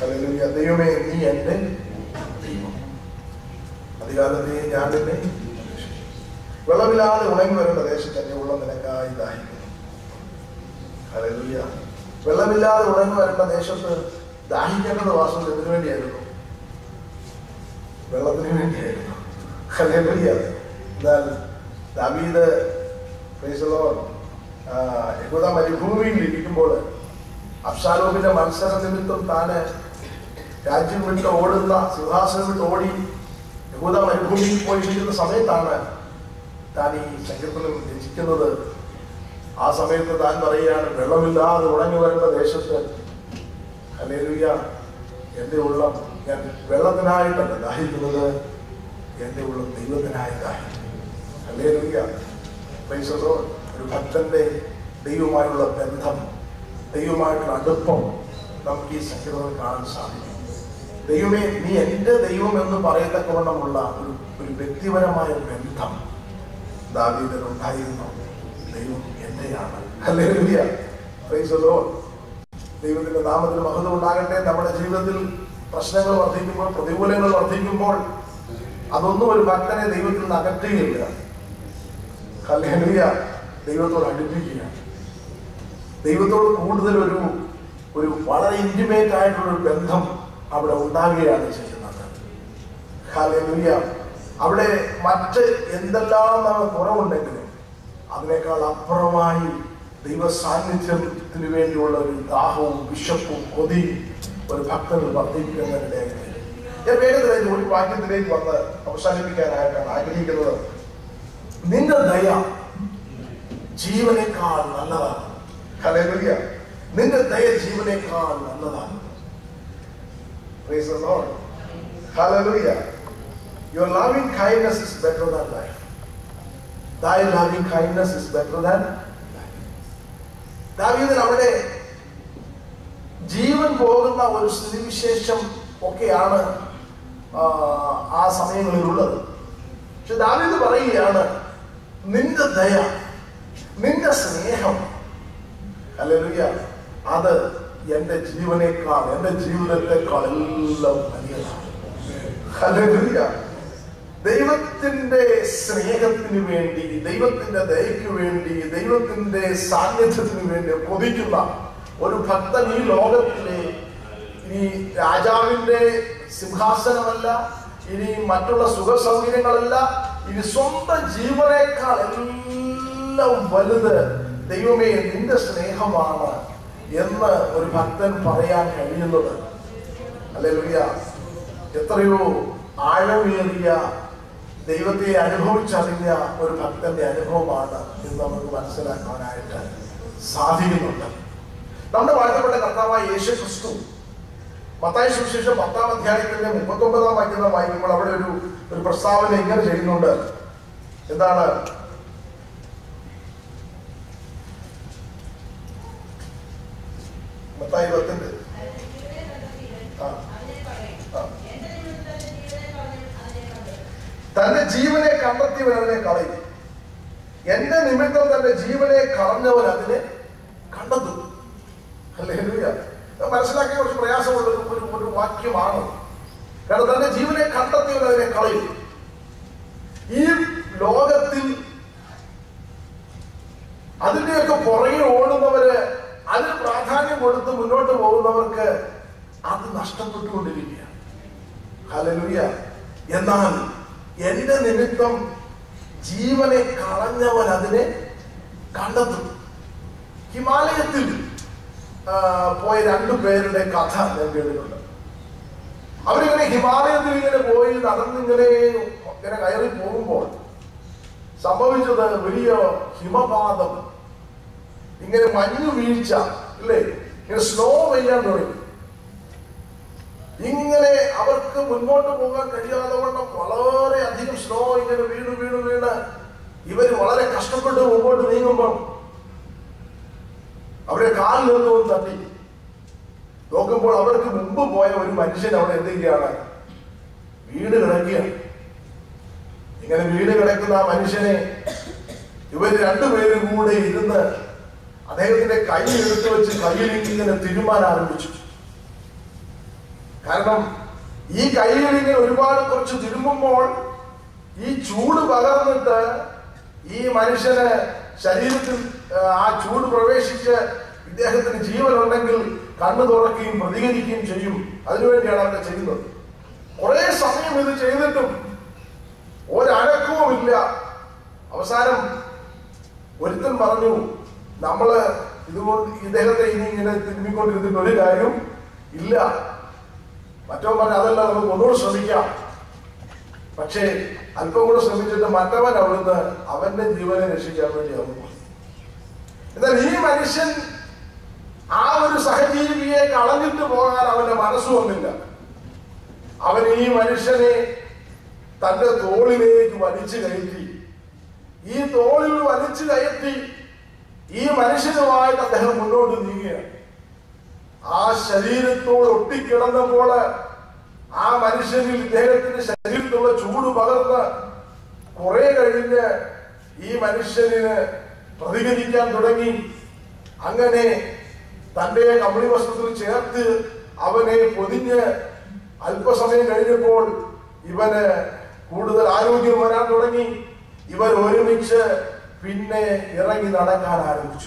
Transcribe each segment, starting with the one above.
Hallelujah. ദൈവമേ നീ എന്റെ ദൈവം അധികാലത്തെ ഞാൻ നിന്നെ അന്വേഷിക്കും. വെള്ളമില്ലാതെ ഉണങ്ങി വരേണ്ട ദേശത്ത് എന്റെ ഉള്ള നിനക്കായി ദാഹിക്കുന്നു ഹല്ലേലൂയ. വെള്ളമില്ലാതെ ഉണങ്ങി വരേണ്ട ദേശത്ത് ദാഹിക്കേണ്ടത് വാസം എന്തിനു വേണ്ടിയായിരുന്നു വെള്ളത്തിന് വേണ്ടിയായിരുന്നു ഹല്ലേലൂയ. എന്നാൽ ദാവീദ് praise the Lord, ആ, യഹൂദ മരുഭൂമിയിൽ ഇരിക്കുമ്പോൾ അബ്സാലോമിന്റെ മത്സര നിമിത്തം താന് രാജ്യം വിട്ട് ഓടുന്ന സിംഹാസനം വിട്ട് ഓടി യഹൂദ മരുഭൂമിയിൽ പോയിരിക്കുന്ന സമയത്താണ് താൻ ഈ സങ്കീർത്തനം രചിക്കുന്നത് ആ സമയത്ത് താൻ പറയുകയാണ് വെള്ളമില്ലാതെ ഉണങ്ങി വരേണ്ട ദേശത്ത് ഹല്ലേലൂയ എൻ്റെ ഉള്ളം ഞാൻ വെള്ളത്തിനായിട്ടല്ല ദാഹിക്കുന്നത് എൻ്റെ ഉള്ളം ദൈവത്തിനായി ദാഹിക്കുന്നു ഹല്ലേലൂയ Praise the Lord. ഒരു ഭക്തന്റെ ദൈവമായുള്ള ബന്ധം ദൈവമായിട്ടുള്ള അടുപ്പം നമുക്ക് ഈ സങ്കീർത്തനം കാണാൻ സാധിക്കും ദൈവമേ നീ എൻ്റെ ദൈവം എന്ന് പറയത്തക്കവണ്ണമുള്ള ഒരു ഒരു വ്യക്തിപരമായ ബന്ധം ദാവീദിന് ഉണ്ടായിരുന്നു ദൈവം എൻ്റെയാണ് ഹല്ലേലൂയ Praise the Lord. ദൈവത്തിന്റെ നാമത്തിന് മഹത്വം ഉണ്ടാകട്ടെ നമ്മുടെ ജീവിതത്തിൽ പ്രശ്നങ്ങൾ വർദ്ധിക്കുമ്പോൾ പ്രതികൂലങ്ങൾ വർദ്ധിക്കുമ്പോൾ അതൊന്നും ഒരു ഭക്തനെ ദൈവത്തിൽ നിന്ന് അകറ്റുകയില്ല ഹല്ലേലൂയ ദൈവത്തോട് അടുപ്പിക്കുക ദൈവത്തോട് കൂടുതൽ ഒരു ഒരു വളരെ ഇന്റിമേറ്റ് ആയിട്ടുള്ള ഒരു ബന്ധം അവിടെ ഉണ്ടാകുകയാണ് ചെയ്യുന്നത് ഹല്ലേലൂയ അവിടെ മറ്റ് എന്തെല്ലാം നമുക്ക് കുറവുണ്ടെങ്കിലും അതിനേക്കാൾ അപ്പുറമായി ദൈവ സാന്നിധ്യത്തിന് വേണ്ടിയുള്ള ഒരു ദാഹവും വിശപ്പും കൊതിയും ഒരു ഭക്തന് വർദ്ധിപ്പിക്കുന്നതിനിടയായി ഞാൻ വേഗത്തിലേക്ക് ഒരു വാക്യത്തിലേക്ക് വന്ന് അവസാനിപ്പിക്കാനായിട്ടാണ് ആഗ്രഹിക്കുന്നത് നിന്റെ ദയ ജീവനേക്കാൾ നല്ലതാണ് ഹല്ലേലൂയ നിന്റെ ദയ ജീവനേക്കാൾ നല്ലതാണ് Praise the Lord. Hallelujah. Your loving kindness is better than life. Thy loving kindness is better than life. ദാവീദൻ അവിടെ ജീവൻ പോകുന്ന ഒരു സ്ഥിതിവിശേഷം ഒക്കെയാണ് ആ, ആ സമയങ്ങളിലുള്ളത് പക്ഷെ ദാവീദ് പറയുകയാണ് നിന്റെ ദയ നിന്റെ സ്നേഹം അല്ലേലൂയ അത് എന്റെ ജീവനേക്കാൾ എന്റെ ജീവിതത്തെക്കാൾ എല്ലാം വലിയതാണ് ഹല്ലേലൂയ ദൈവത്തിന്റെ സ്നേഹത്തിന് വേണ്ടി ദൈവത്തിന്റെ ദയക്ക് വേണ്ടി ദൈവത്തിന്റെ സാന്നിധ്യത്തിന് വേണ്ടി കൊതിക്കുന്ന ഒരു ഭക്തൻ ഈ ലോകത്തിലെ ഇനി രാജാവിന്റെ സിംഹാസനമല്ല ഇനി മറ്റുള്ള സുഖ സൗകര്യങ്ങളല്ല ഇനി സ്വന്തം ജീവനേക്കാൾ എല്ലാം വലുത് ദൈവമേ നിന്റെ സ്നേഹമാണ് എന്ന് ഒരു ഭക്തൻ പറയാൻ കഴിയുന്നത് അല്ലേലൂയ എത്രയോ ആഴമേറിയ ദൈവത്തെ അനുഭവിച്ചറിഞ്ഞ ഒരു ഭക്തന്റെ അനുഭവമാണ് എന്ന് നമുക്ക് മനസ്സിലാക്കാനായിട്ട് സാധിക്കുന്നുണ്ട് നമ്മുടെ വാഴ്ത്തപ്പെട്ട കർത്താവായ യേശു ക്രിസ്തു മത്തായ സുവിശേഷം പത്താം അധ്യായത്തിന്റെ മുപ്പത്തൊമ്പതാം വാക്യം നാം വായിക്കുമ്പോൾ അവിടെ ഒരു ഒരു പ്രസ്താവന ഇങ്ങനെ ചെയ്യുന്നുണ്ട് എന്താണ് മത്തായി പത്തിന്റെ ആ ആ തന്റെ ജീവനെ കണ്ടെത്തിയവൻ അതിനെ കളയും എന്റെ നിമിത്തം തന്റെ ജീവനെ കളഞ്ഞവൻ അതിനെ കണ്ടെത്തും അല്ലേ മനസ്സിലാക്കിയ കുറച്ച് പ്രയാസമുള്ള ഒരു- ഒരു ഒരു വാക്യമാണ് കാരണം തന്റെ ജീവനെ കണ്ടെത്തിയവൻ അതിനെ കളയും ഈ ലോകത്തിൽ അതിന്റെയൊക്കെ പുറകെ ഓടുന്നവര് അതിന് പ്രാധാന്യം കൊടുത്ത് മുന്നോട്ട് പോകുന്നവർക്ക് അത് നഷ്ടപ്പെട്ടുകൊണ്ടിരിക്കുകയാണ് ഹല്ലേലൂയ എന്നാൽ എന്റെ നിമിത്തം ജീവനെ കളഞ്ഞവൻ അതിനെ കണ്ടെത്തും ഹിമാലയത്തിൽ ആ, പോയ രണ്ടു പേരുടെ കഥ ഞാൻ കേട്ടിട്ടുണ്ട് അവരിങ്ങനെ ഹിമാലയത്തിൽ ഇങ്ങനെ പോയി നടന്നിങ്ങനെ ഇങ്ങനെ കയറി പോകുമ്പോൾ സംഭവിച്ചത് വലിയ ഹിമപാതം ഇങ്ങനെ മഞ്ഞു വീഴ്ച അല്ലേ ഇങ്ങനെ സ്നോ പെയ്യാൻ തുടങ്ങി ഇങ്ങനെ അവർക്ക് മുൻപോട്ട് പോകാൻ കഴിയാതെ വണ്ണം വളരെ അധികം സ്നോ ഇങ്ങനെ വീണ് വീണ് വീണ് ഇവര് വളരെ കഷ്ടപ്പെട്ട് മുമ്പോട്ട് നീങ്ങുമ്പോൾ അവരെ കാലിൽ നിന്ന് തട്ടി നോക്കുമ്പോൾ അവർക്ക് മുമ്പ് പോയ ഒരു മനുഷ്യൻ അവിടെ എന്തൊക്കെയാണ് വീട് കിടക്കുകയാണ് ഇങ്ങനെ വീട് കിടക്കുന്ന ആ മനുഷ്യനെ ഇവർ രണ്ടുപേരും കൂടെ ഇരുന്ന് അദ്ദേഹത്തിന്റെ കൈ എടുത്തു വെച്ച് കയ്യിൽ ഇങ്ങനെ തിരുമാൻ ആരംഭിച്ചു കാരണം ഈ കയ്യിൽ ഇങ്ങനെ ഒരുപാട് കുറച്ച് തിരുമ്പുമ്പോൾ ഈ ചൂട് പകർന്നിട്ട് ഈ മനുഷ്യന് ശരീരത്തിൽ ആ, ആ ചൂട് പ്രവേശിച്ച് ഇദ്ദേഹത്തിന് ജീവനുണ്ടെങ്കിൽ കണ്ണു തുറക്കുകയും പ്രതികരിക്കുകയും ചെയ്യും അതിനുവേണ്ടിയാണ് അവരെ ചെയ്യുന്നത് കുറെ സമയം ഇത് ചെയ്തിട്ടും ഒരനക്കവുമില്ല അവസാനം ഒരുത്തൻ പറഞ്ഞു നമ്മള് ഇതുകൊണ്ട് ഇദ്ദേഹത്തെ ഇനി ഇങ്ങനെ തിരുമ്മിക്കൊണ്ടിരുന്നിട്ട് ഒരു കാര്യം ഇല്ല മറ്റോ പറഞ്ഞു അതല്ല നമുക്ക് ഒന്നുകൂടെ ശ്രമിക്കാം പക്ഷേ അല്പം കൂടെ ശ്രമിച്ചിട്ട് മറ്റവൻ അവിടുന്ന് അവന്റെ ജീവനെ രക്ഷിക്കാൻ വേണ്ടി അവൻ പോയി. എന്നാൽ ഈ മനുഷ്യൻ ആ ഒരു സഹജീവിയെ കളഞ്ഞിട്ട് പോകാൻ അവന്റെ മനസ്സ് വന്നില്ല അവൻ ഈ മനുഷ്യനെ തന്റെ തോളിലേക്ക് വലിച്ചു കയറ്റി ഈ തോളിൽ വലിച്ചു കയറ്റി ഈ മനുഷ്യനുമായിട്ട് അദ്ദേഹം മുന്നോട്ട് നീങ്ങുകയാണ് ആ ശരീരത്തോട് ഒട്ടിക്കിടന്നപ്പോൾ ആ മനുഷ്യനിൽ ഇദ്ദേഹത്തിന്റെ ശരീരത്തുള്ള ചൂട് പകർന്ന് കുറെ കഴിഞ്ഞ് ഈ മനുഷ്യന് പ്രതികരിക്കാൻ തുടങ്ങി അങ്ങനെ തന്റെ കമ്പിളി വസ്ത്രത്തിൽ ചേർത്ത് അവനെ പൊതിഞ്ഞ് അല്പസമയം കഴിഞ്ഞപ്പോൾ ഇവന് കൂടുതൽ ആരോഗ്യം വരാൻ തുടങ്ങി ഇവർ ഒരുമിച്ച് പിന്നെ ഇറങ്ങി നടക്കാൻ ആരംഭിച്ചു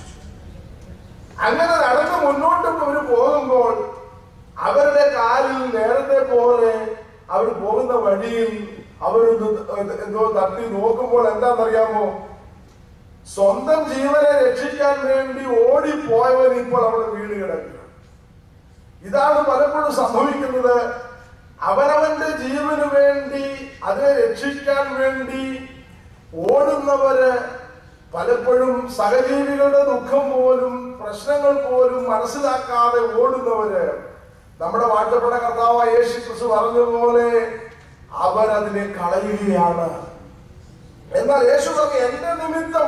അങ്ങനെ നടന്ന് മുന്നോട്ട് അവർ പോകുമ്പോൾ അവരുടെ കാലിൽ നേരത്തെ പോലെ അവർ പോകുന്ന വഴിയിൽ അവരൊന്ന് എന്തോ തട്ടി നോക്കുമ്പോൾ എന്താണെന്നറിയാമോ സ്വന്തം ജീവനെ രക്ഷിക്കാൻ വേണ്ടി ഓടിപ്പോയവൻ ഇപ്പോൾ അവിടെ വീട് കിടക്കുക ഇതാണ് പലപ്പോഴും സംഭവിക്കുന്നത് അവനവന്റെ ജീവന് വേണ്ടി അതിനെ രക്ഷിക്കാൻ വേണ്ടി ഓടുന്നവര് പലപ്പോഴും സഹജീവികളുടെ ദുഃഖം പോലും പ്രശ്നങ്ങൾ പോലും മനസ്സിലാക്കാതെ ഓടുന്നവര് നമ്മുടെ വാഴ്ത്തപ്പെട്ട കർത്താവ് യേശു ക്രിസ്തു പറഞ്ഞതുപോലെ അവരതിനെ കളയുകയാണ് എന്നാൽ യേശു പറഞ്ഞു എന്റെ നിമിത്തം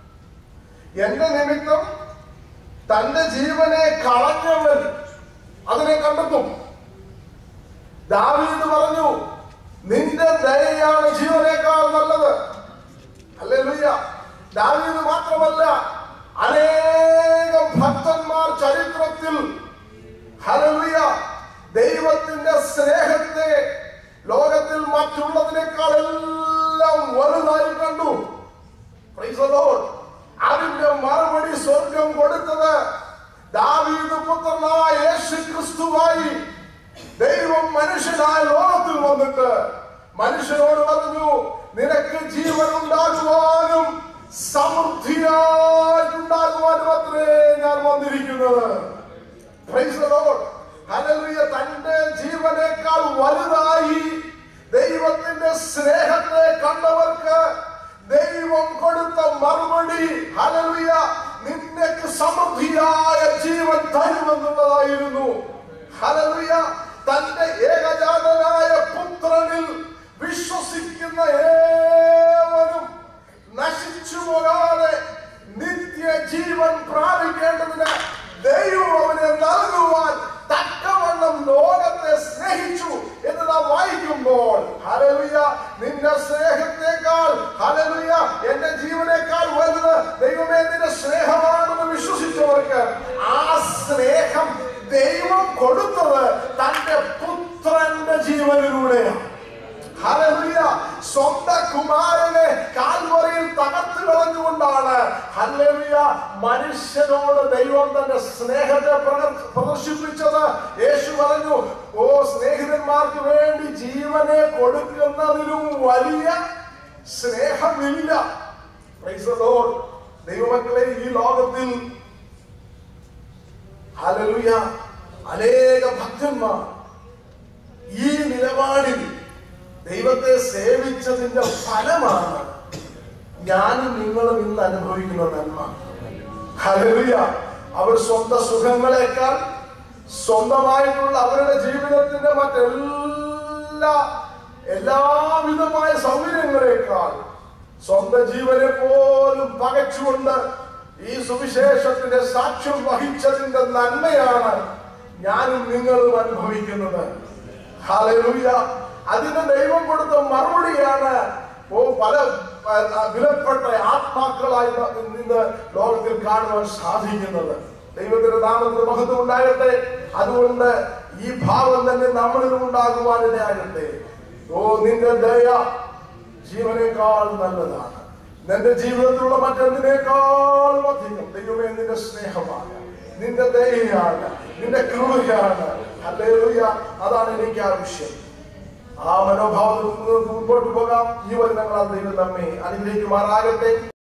എന്റെ നിമിത്തം തന്റെ ജീവനെ കളഞ്ഞവൻ അതിനെ കണ്ടെത്തും ദാവീദ് പറഞ്ഞു നിന്റെ ദയയാണ് ജീവനേക്കാൾ നല്ലത് ഹല്ലേലൂയ ദാവീദ് മാത്രമല്ല അനേകം ഭക്തന്മാർ ചരിത്രത്തിൽ ഹല്ലേലൂയ ദൈവത്തിന്റെ സ്നേഹത്തെ ലോകത്തിൽ മറ്റുള്ളതിനേക്കാൾ എല്ലാം വലുതായി കണ്ടു Praise the Lord. അതിന്റെ മറുപടി സ്വർഗം കൊടുത്തത് ദാവീദ് പുത്രനായ യേശു ക്രിസ്തുവായി ദൈവം മനുഷ്യനായ ലോകത്തിൽ വന്നിട്ട് മനുഷ്യനോട് പറഞ്ഞു നിനക്ക് ജീവൻ ഉണ്ടാകുവാനും സമൃദ്ധിയായിട്ടുണ്ടാകുവാനും അത്രേ ഞാൻ വന്നിരിക്കുന്നത് Praise the Lord. Hallelujah. തന്റെ ജീവനേക്കാൾ വലുതായി ദൈവത്തിന്റെ സ്നേഹത്തെ കണ്ടവർക്ക് ദൈവം കൊടുത്ത മറുപടി ഹലലുയ നിന്നക്ക് സമൃദ്ധിയായ ജീവൻ തരുമെന്നുള്ളതായിരുന്നു ഹലലുയ തന്റെ ഏകജാതനായ പുത്രനിൽ വിശ്വസിക്കുന്ന ഏവരും നശിച്ചു പോകാതെ നിത്യജീവൻ പ്രാപിക്കേണ്ടതിന് ദൈവം അവനെ നൽകുവാൻ തക്കവണ്ണം ലോകത്തെ സ്നേഹിച്ചു എന്ന് നാം വായിക്കുമ്പോൾ ഹലലുയ നിന്റെ സ്നേഹത്തെക്കാൾ ഹലലുയ എന്റെ ജീവനേക്കാൾ വലുത് ദൈവമേ നിന്റെ സ്നേഹമാണെന്ന് വിശ്വസിച്ചവർക്ക് ആ സ്നേഹം ദൈവം കൊടുത്തത് തന്റെ പുത്രന്റെ ജീവനിലൂടെയാണ് ഹല്ലേലൂയ സ്വന്തം കുമാരനെ കാൽവറിയിൽ തകർത്ത് കളഞ്ഞുകൊണ്ടാണ് ഹല്ലേലൂയ മനുഷ്യനോട് ദൈവം തന്റെ സ്നേഹത്തെ പ്രക- പ്രദർശിപ്പിച്ചത് യേശു പറഞ്ഞു ഓ സ്നേഹിതന്മാർക്ക് വേണ്ടി ജീവനെ കൊടുക്കുന്നതിലും വലിയ സ്നേഹമില്ല Praise the Lord. ദൈവമക്കളെ ഈ ലോകത്തിൽ ഹല്ലേലൂയ അനേക ഭക്തന്മാർ ഈ നിലപാടിൽ ദൈവത്തെ സേവിച്ചതിന്റെ ഫലമാണ് ഞാനും നിങ്ങളും ഇന്ന് അനുഭവിക്കുന്ന നന്മ ഹല്ലേലൂയ അവർ സ്വന്തം സുഖങ്ങളെക്കാൾ സ്വന്തമായിട്ടുള്ള അവരുടെ ജീവിതത്തിന്റെ മറ്റെല്ലാ എല്ലാവിധമായ സൗകര്യങ്ങളെക്കാൾ സ്വന്തം ജീവനെ പോലും പകച്ചുകൊണ്ട് ഈ സുവിശേഷത്തിന്റെ സാക്ഷ്യം വഹിച്ചതിന്റെ നന്മയാണ് ഞാനും നിങ്ങളും അനുഭവിക്കുന്നത് ഹല്ലേലൂയ അതിന് ദൈവം കൊടുത്ത മറുപടിയാണ് ഓ പല ആ, വിലപ്പെട്ട ആത്മാക്കളായി ന- ഇന്ന് ലോകത്തിൽ കാണുവാൻ സാധിക്കുന്നത് ദൈവത്തിന്റെ നാമത്തിന് മഹത്വം ഉണ്ടാകട്ടെ അതുകൊണ്ട് ഈ ഭാവം തന്നെ നമ്മളിലും ഉണ്ടാകുവാനിടയാകട്ടെ ഓ നിന്റെ ദയ ജീവനേക്കാൾ നല്ലതാണ് നിന്റെ ജീവിതത്തിലുള്ള മറ്റെന്തിനേക്കാളും അധികം ദൈവമേ നിന്റെ സ്നേഹമാണ് നിന്റെ ദയയാണ് നിന്റെ കൃപയാണ് ഹല്ലേലൂയ അതാണ് എനിക്ക് ആവശ്യം ആ മനോഭാവത്തിൽ നിന്ന് മുമ്പോട്ട് പോകാം ഈ വചനങ്ങളാൽ ദൈവം നമ്മെ അനുഗ്രഹിക്കുമാറാകട്ടെ